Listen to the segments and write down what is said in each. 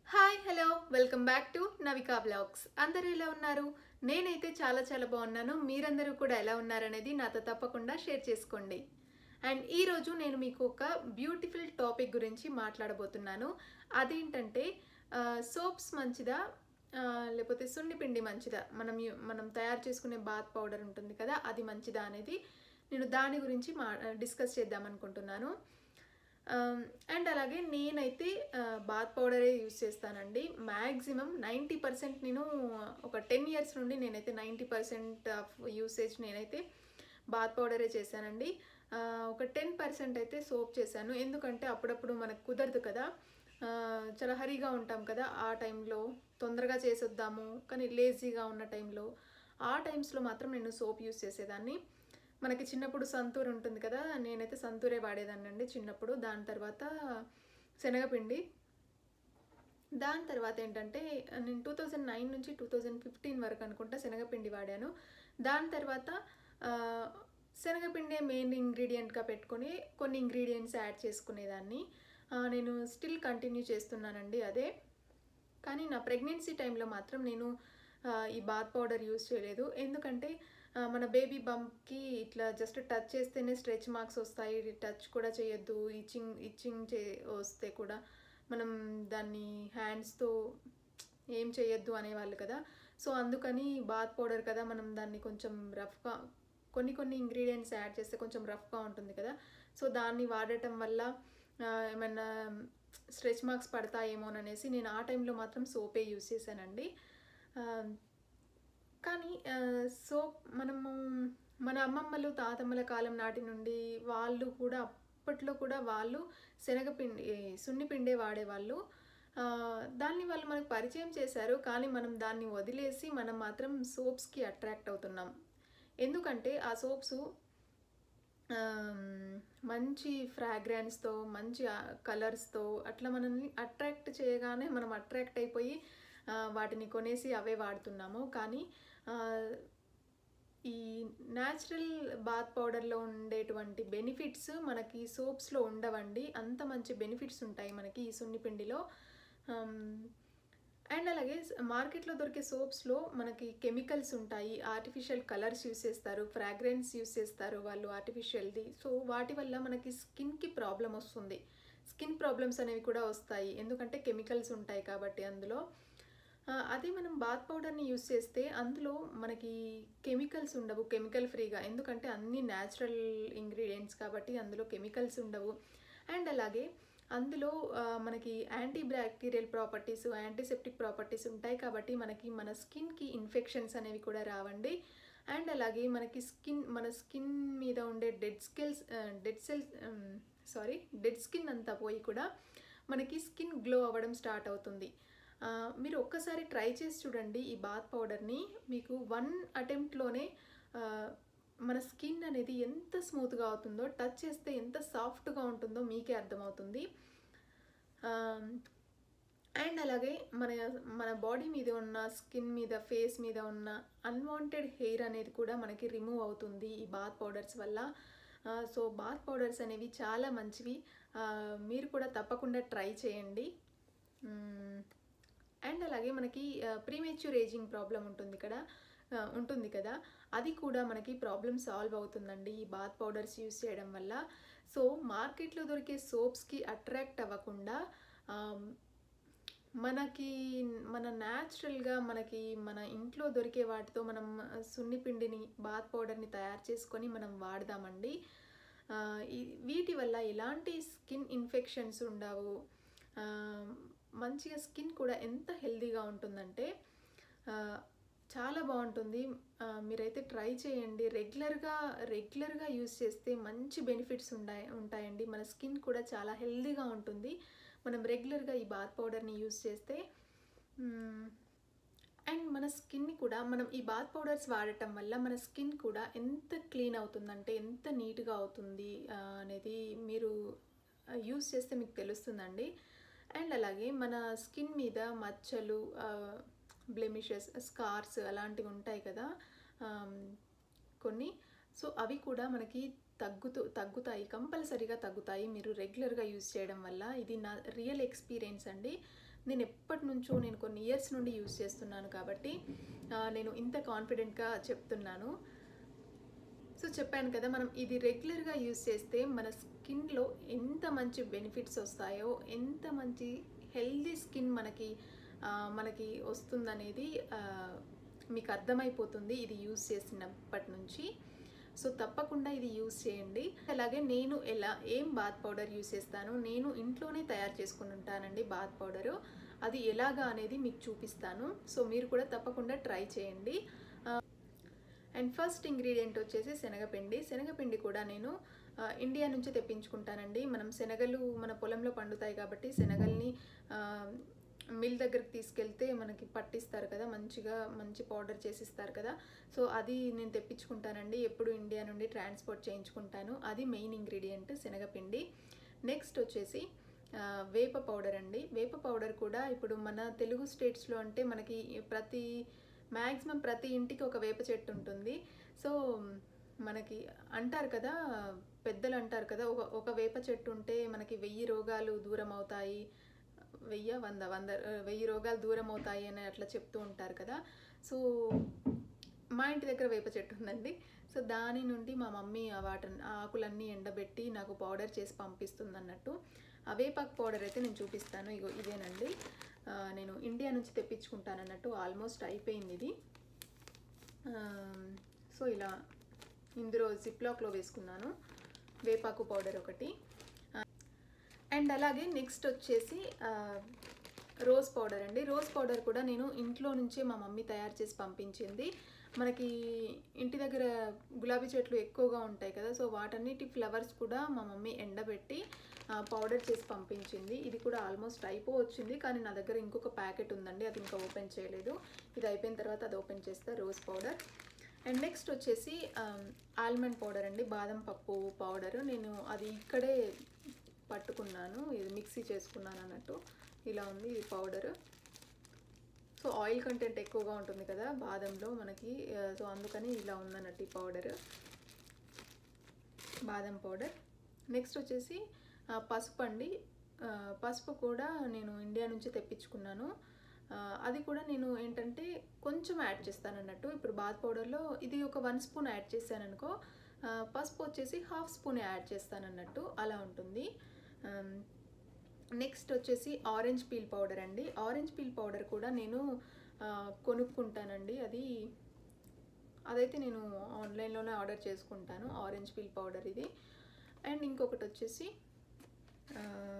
Hi hello welcome back to Navika blogs అందరూ ఎలా ఉన్నారు నేనైతే చాలా చాలా బాగున్నాను మీరందరూ కూడా ఎలా ఉన్నారనేది నాతో తప్పకుండా షేర్ చేసుకోండి అండ్ ఈరోజు నేను మీకు ఒక బ్యూటిఫుల్ టాపిక్ గురించి మాట్లాడబోతున్నాను అదేంటంటే సోప్స్ మంచిదా ఆ, లేకపోతే సున్నిపిండి మంచిదా మనం యు- మనం తయారు చేసుకునే బాత్ పౌడర్ ఉంటుంది కదా అది మంచిదా అనేది నేను దాని గురించి మా డిస్కస్ చేద్దాం అనుకుంటున్నాను అండ్ అలాగే నేనైతే బాత్ పౌడరే యూస్ చేస్తానండి మ్యాక్సిమం నైంటీ పర్సెంట్ నేను ఒక టెన్ ఇయర్స్ నుండి నేనైతే నైంటీ పర్సెంట్ ఆఫ్ యూసేజ్ నేనైతే బాత్ పౌడరే చేశానండి ఆ, ఒక టెన్ పర్సెంట్ అయితే సోప్ చేశాను ఎందుకంటే అప్పుడప్పుడు మనకు కుదరదు కదా ఆ, చాలా హరీగా ఉంటాం కదా ఆ టైంలో తొందరగా చేసొద్దాము కానీ లేజీగా ఉన్న టైంలో ఆ టైమ్స్లో మాత్రం నేను సోప్ యూస్ చేసేదాన్ని మనకి చిన్నప్పుడు సంతూర్ ఉంటుంది కదా నేనైతే సంతూరే వాడేదాన్ని అండి చిన్నప్పుడు దాని తర్వాత శనగపిండి దాని తర్వాత ఏంటంటే నేను టూ థౌజండ్ నైన్ నుంచి టూ థౌజండ్ ఫిఫ్టీన్ వరకు అనుకుంటా శనగపిండి వాడాను దాని తర్వాత ఆ, శనగపిండే మెయిన్ ఇంగ్రీడియంట్గా పెట్టుకొని కొన్ని ఇంగ్రీడియంట్స్ యాడ్ చేసుకునేదాన్ని ఆ, నేను స్టిల్ కంటిన్యూ చేస్తున్నానండి అదే కానీ నా ప్రెగ్నెన్సీ టైంలో మాత్రం నేను ఆ, ఈ బాత్ పౌడర్ యూస్ చేయలేదు ఎందుకంటే ఆ, మన బేబీ బంప్కి ఇట్లా జస్ట్ టచ్ చేస్తేనే స్ట్రెచ్ మార్క్స్ వస్తాయి టచ్ కూడా చేయొద్దు ఇచ్చింగ్ ఇచ్చింగ్ చే వస్తే కూడా మనం దాన్ని హ్యాండ్స్తో ఏం చేయొద్దు అనేవాళ్ళు కదా సో అందుకని బాత్ పౌడర్ కదా మనం దాన్ని కొంచెం రఫ్గా కొన్ని కొన్ని ఇంగ్రీడియంట్స్ యాడ్ చేస్తే కొంచెం రఫ్గా ఉంటుంది కదా సో దాన్ని వాడటం వల్ల ఆ, ఏమన్నా స్ట్రెచ్ మార్క్స్ పడతాయేమోననేసి నేను ఆ టైంలో మాత్రం సోపే యూస్ చేశానండి ఆ, కానీ సోప్ మనము మన అమ్మమ్మలు తాతమ్మల కాలం నాటి నుండి వాళ్ళు కూడా అప్పట్లో కూడా వాళ్ళు శనగపిండి సున్నిపిండే వాడేవాళ్ళు ఆ, దాన్ని వాళ్ళు మనకు పరిచయం చేశారు కానీ మనం దాన్ని వదిలేసి మనం మాత్రం సోప్స్కి అట్రాక్ట్ అవుతున్నాం ఎందుకంటే ఆ సోప్స్ మంచి ఫ్రాగ్రెన్స్తో మంచి కలర్స్తో అట్లా మనల్ని అట్రాక్ట్ చేయగానే మనం అట్రాక్ట్ అయిపోయి ఆ, వాటిని కొనేసి అవే వాడుతున్నాము కానీ ఆ, ఈ న్యాచురల్ బాత్ పౌడర్లో ఉండేటువంటి బెనిఫిట్స్ మనకి సోప్స్లో ఉండవండి అంత మంచి బెనిఫిట్స్ ఉంటాయి మనకి ఈ సున్నిపిండిలో అండ్ అలాగే మార్కెట్లో దొరికే సోప్స్లో మనకి కెమికల్స్ ఉంటాయి ఆర్టిఫిషియల్ కలర్స్ యూస్ చేస్తారు ఫ్రాగ్రెన్స్ యూస్ చేస్తారు వాళ్ళు ఆర్టిఫిషియల్ది సో వాటి వల్ల మనకి స్కిన్కి ప్రాబ్లం వస్తుంది స్కిన్ ప్రాబ్లమ్స్ అనేవి కూడా వస్తాయి ఎందుకంటే కెమికల్స్ ఉంటాయి కాబట్టి అందులో ఆ, అదే మనం బాత్ పౌడర్ని యూస్ చేస్తే అందులో మనకి కెమికల్స్ ఉండవు కెమికల్ ఫ్రీగా ఎందుకంటే అన్ని న్యాచురల్ ఇంగ్రీడియంట్స్ కాబట్టి అందులో కెమికల్స్ ఉండవు అండ్ అలాగే అందులో ఆ, మనకి anti bacterial properties antiseptic properties ఉంటాయి కాబట్టి మనకి మన స్కిన్కి ఇన్ఫెక్షన్స్ అనేవి కూడా రావండి అండ్ అలాగే మనకి స్కిన్ మన స్కిన్ మీద ఉండే dead skills dead cells sorry dead skin అంతా పోయి కూడా మనకి స్కిన్ గ్లో అవ్వడం స్టార్ట్ అవుతుంది ఆ, మీరు ఒక్కసారి ట్రై చేసి చూడండి ఈ బాత్ పౌడర్ని మీకు వన్ అటెంప్ట్లోనే మన స్కిన్ అనేది ఎంత స్మూత్గా అవుతుందో టచ్ చేస్తే ఎంత సాఫ్ట్గా ఉంటుందో మీకే అర్థమవుతుంది అండ్ అలాగే మన మన బాడీ మీద ఉన్న స్కిన్ మీద ఫేస్ మీద ఉన్న అన్వాంటెడ్ హెయిర్ అనేది కూడా మనకి రిమూవ్ అవుతుంది ఈ బాత్ పౌడర్స్ వల్ల సో బాత్ పౌడర్స్ అనేవి చాలా మంచివి ఆ, మీరు కూడా తప్పకుండా ట్రై చేయండి మ్మ్. అండ్ అలాగే మనకి ప్రీమేచ్యూర్ ఏజింగ్ ప్రాబ్లం ఉంటుంది కదా ఆ, ఉంటుంది కదా అది కూడా మనకి ప్రాబ్లమ్ సాల్వ్ అవుతుందండి ఈ బాత్ పౌడర్స్ యూస్ చేయడం వల్ల సో మార్కెట్లో దొరికే సోప్స్కి అట్రాక్ట్ అవ్వకుండా ఆమ్, మనకి మన న్యాచురల్గా మనకి మన ఇంట్లో దొరికే వాటితో మనం సున్నిపిండిని బాత్ పౌడర్ని తయారు చేసుకొని మనం వాడదామండి ఆ, ఈ- వీటి వల్ల ఎలాంటి స్కిన్ ఇన్ఫెక్షన్స్ ఉండవు ఆ, మంచిగా స్కిన్ కూడా ఎంత హెల్తీగా ఉంటుందంటే ఆ, చాలా బాగుంటుంది ఆ, మీరైతే ట్రై చేయండి రెగ్యులర్గా రెగ్యులర్గా యూస్ చేస్తే మంచి బెనిఫిట్స్ ఉంటాయి ఉంటాయండి మన స్కిన్ కూడా చాలా హెల్తీగా ఉంటుంది మనం రెగ్యులర్గా ఈ బాత్ పౌడర్ని యూస్ చేస్తే మ్మ్, అండ్ మన స్కిన్ని కూడా మనం ఈ బాత్ పౌడర్స్ వాడటం వల్ల మన స్కిన్ కూడా ఎంత క్లీన్ అవుతుందంటే ఎంత నీట్గా అవుతుంది ఆ, అనేది మీరు యూస్ చేస్తే మీకు తెలుస్తుందండి అండ్ అలాగే మన స్కిన్ మీద మచ్చలు బ్లెమిషెస్ స్కార్స్ అలాంటివి ఉంటాయి కదా ఆమ్, కొన్ని సో అవి కూడా మనకి తగ్గుతూ తగ్గుతాయి కంపల్సరీగా తగ్గుతాయి మీరు రెగ్యులర్గా యూస్ చేయడం వల్ల ఇది నా రియల్ ఎక్స్పీరియన్స్ అండి నేను ఎప్పటి నుంచో నేను కొన్ని ఇయర్స్ నుండి యూస్ చేస్తున్నాను కాబట్టి ఆ, నేను ఇంత కాన్ఫిడెంట్గా చెప్తున్నాను సో చెప్పాను కదా మనం ఇది రెగ్యులర్గా యూస్ చేస్తే మన స్కిన్లో ఎంత మంచి బెనిఫిట్స్ వస్తాయో ఎంత మంచి హెల్దీ స్కిన్ మనకి ఆ, మనకి వస్తుందనేది ఆ, మీకు అర్థమైపోతుంది ఇది యూస్ చేసినప్పటి నుంచి సో తప్పకుండా ఇది యూస్ చేయండి అలాగే నేను ఎలా ఏం బాత్ పౌడర్ యూస్ చేస్తాను నేను ఇంట్లోనే తయారు చేసుకుని ఉంటానండి బాత్ పౌడరు అది ఎలాగా అనేది మీకు చూపిస్తాను సో మీరు కూడా తప్పకుండా ట్రై చేయండి అండ్ ఫస్ట్ ఇంగ్రీడియంట్ వచ్చేసి శనగపిండి శనగపిండి కూడా నేను ఆ, ఇండియా నుంచి తెప్పించుకుంటానండి మనం శనగలు మన పొలంలో పండుతాయి కాబట్టి శనగల్ని ఆ, మిల్ దగ్గరికి తీసుకెళ్తే మనకి పట్టిస్తారు కదా మంచిగా మంచి పౌడర్ చేసిస్తారు కదా సో అది నేను తెప్పించుకుంటానండి ఎప్పుడు ఇండియా నుండి ట్రాన్స్పోర్ట్ చేయించుకుంటాను అది మెయిన్ ఇంగ్రీడియంట్ శనగపిండి నెక్స్ట్ వచ్చేసి ఆ, వేప పౌడర్ అండి వేప పౌడర్ కూడా ఇప్పుడు మన తెలుగు స్టేట్స్లో అంటే మనకి ప్రతి మ్యాక్సిమం ప్రతి ఇంటికి ఒక వేప చెట్టు ఉంటుంది సో మనకి అంటారు కదా పెద్దలు అంటారు కదా ఒక ఒక వేప చెట్టు ఉంటే మనకి వెయ్యి రోగాలు దూరం అవుతాయి వెయ్యి వంద వంద ఆ, వెయ్యి రోగాలు దూరం అవుతాయి అని అట్లా చెప్తూ ఉంటారు కదా సో మా ఇంటి దగ్గర వేప చెట్టు ఉందండి సో దాని నుండి మా మమ్మీ ఆ వాటర్ ఆ ఆకులన్నీ ఎండబెట్టి నాకు పౌడర్ చేసి పంపిస్తుంది అన్నట్టు ఆ వేపాకు పౌడర్ అయితే నేను చూపిస్తాను ఇగో ఇదేనండి ఆ, నేను ఇండియా నుంచి తెప్పించుకుంటాను అన్నట్టు ఆల్మోస్ట్ అయిపోయింది ఇది ఆ, సో ఇలా ఇందులో జిప్లాక్లో వేసుకున్నాను వేపాకు పౌడర్ ఒకటి అండ్ అలాగే నెక్స్ట్ వచ్చేసి ఆ, రోజ్ పౌడర్ అండి రోజ్ పౌడర్ కూడా నేను ఇంట్లో నుంచే మా మమ్మీ తయారు చేసి పంపించింది మనకి ఇంటి దగ్గర గులాబీ చెట్లు ఎక్కువగా ఉంటాయి కదా సో వాటన్నిటి ఫ్లవర్స్ కూడా మా మమ్మీ ఎండబెట్టి ఆ, పౌడర్ చేసి పంపించింది ఇది కూడా ఆల్మోస్ట్ అయిపోవచ్చింది కానీ నా దగ్గర ఇంకొక ప్యాకెట్ ఉందండి అది ఇంకా ఓపెన్ చేయలేదు ఇది అయిపోయిన తర్వాత అది ఓపెన్ చేస్తే రోజ్ పౌడర్ అండ్ నెక్స్ట్ వచ్చేసి ఆల్మండ్ పౌడర్ అండి బాదం పప్పు పౌడర్ నేను అది ఇక్కడే పట్టుకున్నాను ఇది మిక్సీ చేసుకున్నాను అన్నట్టు ఇలా ఉంది ఈ పౌడర్ సో ఆయిల్ కంటెంట్ ఎక్కువగా ఉంటుంది కదా బాదంలో మనకి ఆ, సో అందుకని ఇలా ఉందన్నట్టు ఈ పౌడర్ బాదం పౌడర్ నెక్స్ట్ వచ్చేసి ఆ, పసుపు అండి ఆ, పసుపు కూడా నేను ఇండియా నుంచి తెప్పించుకున్నాను ఆ, అది కూడా నేను ఏంటంటే కొంచెం యాడ్ చేస్తాను అన్నట్టు ఇప్పుడు బాత్ పౌడర్లో ఇది ఒక వన్ స్పూన్ యాడ్ చేశాను అనుకో ఆ, పసుపు వచ్చేసి హాఫ్ స్పూన్ యాడ్ చేస్తాను అన్నట్టు అలా ఉంటుంది నెక్స్ట్ వచ్చేసి ఆరెంజ్ పీల్ పౌడర్ అండి ఆరెంజ్ పీల్ పౌడర్ కూడా నేను ఆ, కొనుక్కుంటానండి అది అదైతే నేను ఆన్లైన్లోనే ఆర్డర్ చేసుకుంటాను ఆరెంజ్ పీల్ పౌడర్ ఇది అండ్ ఇంకొకటి వచ్చేసి ఆ,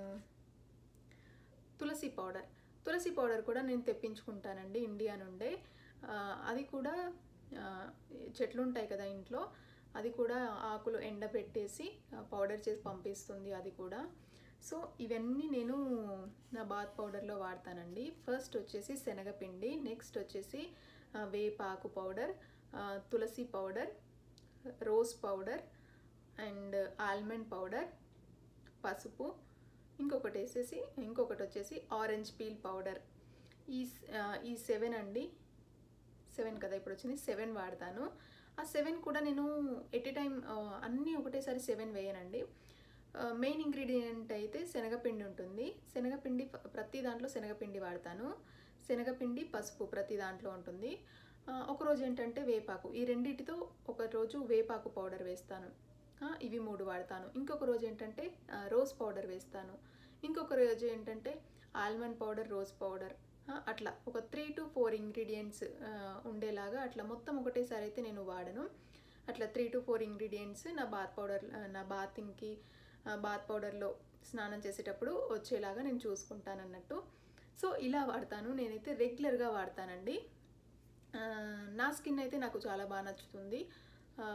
తులసి పౌడర్ తులసి పౌడర్ కూడా నేను తెప్పించుకుంటానండి ఇండియా నుండే ఆ, అది కూడా ఆ, చెట్లు ఉంటాయి కదా ఇంట్లో అది కూడా ఆకులు ఎండబెట్టేసి ఆ, పౌడర్ చేసి పంపిస్తుంది అది కూడా సో ఇవన్నీ నేను నా బాత్ పౌడర్లో వాడతానండి ఫస్ట్ వచ్చేసి శనగపిండి నెక్స్ట్ వచ్చేసి ఆ, వేపాకు పౌడర్ ఆ, తులసి powder rose powder and almond powder పసుపు ఇంకొకటి వేసేసి ఇంకొకటి వచ్చేసి ఆరెంజ్ పీల్ పౌడర్ ఈ స- ఆ, ఈ సెవెన్ అండి సెవెన్ కదా ఇప్పుడు వచ్చింది సెవెన్ వాడతాను ఆ సెవెన్ కూడా నేను ఎట్ ఏ టైం అన్నీ ఒకటేసారి సెవెన్ వేయనండి మెయిన్ ఇంగ్రీడియంట్ అయితే శనగపిండి ఉంటుంది శనగపిండి ప- ప్రతి దాంట్లో శనగపిండి వాడతాను శనగపిండి పసుపు ప్రతి దాంట్లో ఉంటుంది ఆ, ఒకరోజు ఏంటంటే వేపాకు ఈ రెండిటితో ఒక రోజు వేపాకు పౌడర్ వేస్తాను ఆ, ఇవి మూడు వాడతాను ఇంకొక రోజు ఏంటంటే ఆ, రోజ్ పౌడర్ వేస్తాను ఇంకొక రోజు ఏంటంటే ఆల్మండ్ పౌడర్ రోజ్ పౌడర్ ఆ, అట్లా ఒక త్రీ టు ఫోర్ ఇంగ్రీడియంట్స్ ఉండేలాగా అట్లా మొత్తం ఒకటేసారి అయితే నేను వాడను అట్లా త్రీ టు ఫోర్ ఇంగ్రీడియంట్స్ నా బాత్ పౌడర్ నా బాతింగ్కి బాత్ పౌడర్లో స్నానం చేసేటప్పుడు వచ్చేలాగా నేను చూసుకుంటాను అన్నట్టు సో ఇలా వాడతాను నేనైతే రెగ్యులర్గా వాడతానండి ఆ, నా స్కిన్ అయితే నాకు చాలా బాగా నచ్చుతుంది ఆ,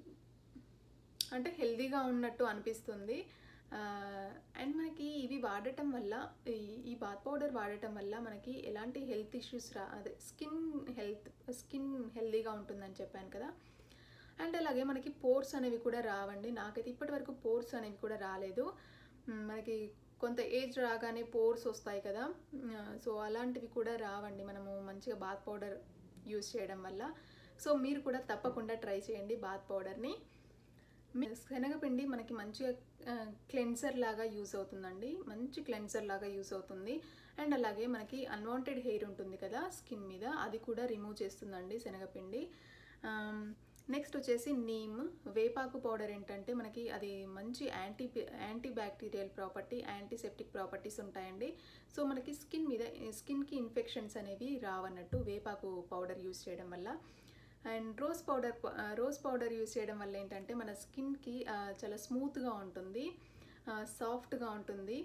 అంటే హెల్దీగా ఉన్నట్టు అనిపిస్తుంది అండ్ మనకి ఇవి వాడటం వల్ల ఈ- ఈ బాత్ పౌడర్ వాడటం వల్ల మనకి ఎలాంటి హెల్త్ ఇష్యూస్ రా అదే స్కిన్ హెల్త్ స్కిన్ హెల్దీగా ఉంటుందని చెప్పాను కదా అండ్ అలాగే మనకి పోర్స్ అనేవి కూడా రావండి నాకైతే ఇప్పటివరకు పోర్స్ అనేవి కూడా రాలేదు మ్, మనకి కొంత ఏజ్ రాగానే పోర్స్ వస్తాయి కదా సో అలాంటివి కూడా రావండి మనము మంచిగా బాత్ పౌడర్ యూస్ చేయడం వల్ల సో మీరు కూడా తప్పకుండా ట్రై చేయండి బాత్ పౌడర్ని మీ- శనగపిండి మనకి మంచిగా క్లెన్సర్ లాగా యూస్ అవుతుందండి మంచి క్లెన్సర్ లాగా యూస్ అవుతుంది అండ్ అలాగే మనకి అన్వాంటెడ్ హెయిర్ ఉంటుంది కదా స్కిన్ మీద అది కూడా రిమూవ్ చేస్తుందండి శనగపిండి నెక్స్ట్ వచ్చేసి నీమ్ వేపాకు పౌడర్ ఏంటంటే మనకి అది మంచి anti anti bacterial property antiseptic properties ఉంటాయండి సో మనకి స్కిన్ మీద స్కిన్కి ఇన్ఫెక్షన్స్ అనేవి రావన్నట్టు వేపాకు పౌడర్ యూస్ చేయడం వల్ల and rose powder rose powder use చేయడం వల్ల ఏంటంటే మన స్కిన్కి చాలా స్మూత్గా ఉంటుంది సాఫ్ట్గా ఉంటుంది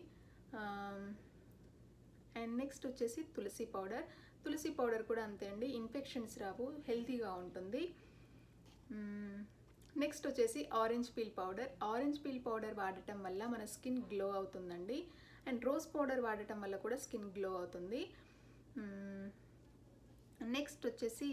అండ్ నెక్స్ట్ వచ్చేసి తులసి పౌడర్ తులసి పౌడర్ కూడా అంతే అండి ఇన్ఫెక్షన్స్ రావు హెల్తీగా ఉంటుంది నెక్స్ట్ వచ్చేసి orange peel powder orange peel powder వాడటం వల్ల మన స్కిన్ గ్లో అవుతుందండి అండ్ రోజ్ పౌడర్ వాడటం వల్ల కూడా స్కిన్ గ్లో అవుతుంది నెక్స్ట్ వచ్చేసి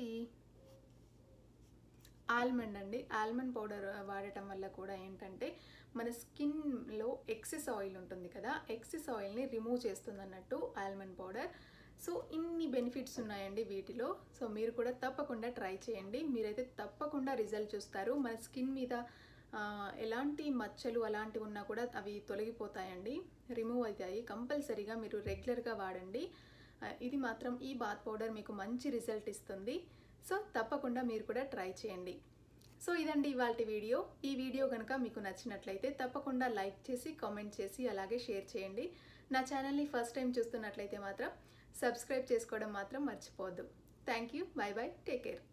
ఆల్మండ్ అండి ఆల్మండ్ పౌడర్ వాడటం వల్ల కూడా ఏంటంటే మన స్కిన్లో ఎక్సెస్ ఆయిల్ ఉంటుంది కదా ఎక్సెస్ ఆయిల్ని రిమూవ్ చేస్తుంది అన్నట్టు ఆల్మండ్ పౌడర్ సో ఇన్ని బెనిఫిట్స్ ఉన్నాయండి వీటిలో సో మీరు కూడా తప్పకుండా ట్రై చేయండి మీరైతే తప్పకుండా రిజల్ట్ చూస్తారు మన స్కిన్ మీద ఎలాంటి మచ్చలు అలాంటివి ఉన్నా కూడా అవి తొలగిపోతాయండి రిమూవ్ అవుతాయి కంపల్సరీగా మీరు రెగ్యులర్గా వాడండి ఇది మాత్రం ఈ బాత్ పౌడర్ మీకు మంచి రిజల్ట్ ఇస్తుంది సో తప్పకుండా మీరు కూడా ట్రై చేయండి సో ఇదండి ఇవాళ వీడియో ఈ వీడియో కనుక మీకు నచ్చినట్లయితే తప్పకుండా లైక్ చేసి కామెంట్ చేసి అలాగే షేర్ చేయండి నా ఛానల్ని ఫస్ట్ టైం చూస్తున్నట్లయితే మాత్రం సబ్స్క్రైబ్ చేసుకోవడం మాత్రం మర్చిపోవద్దు thank you bye bye take care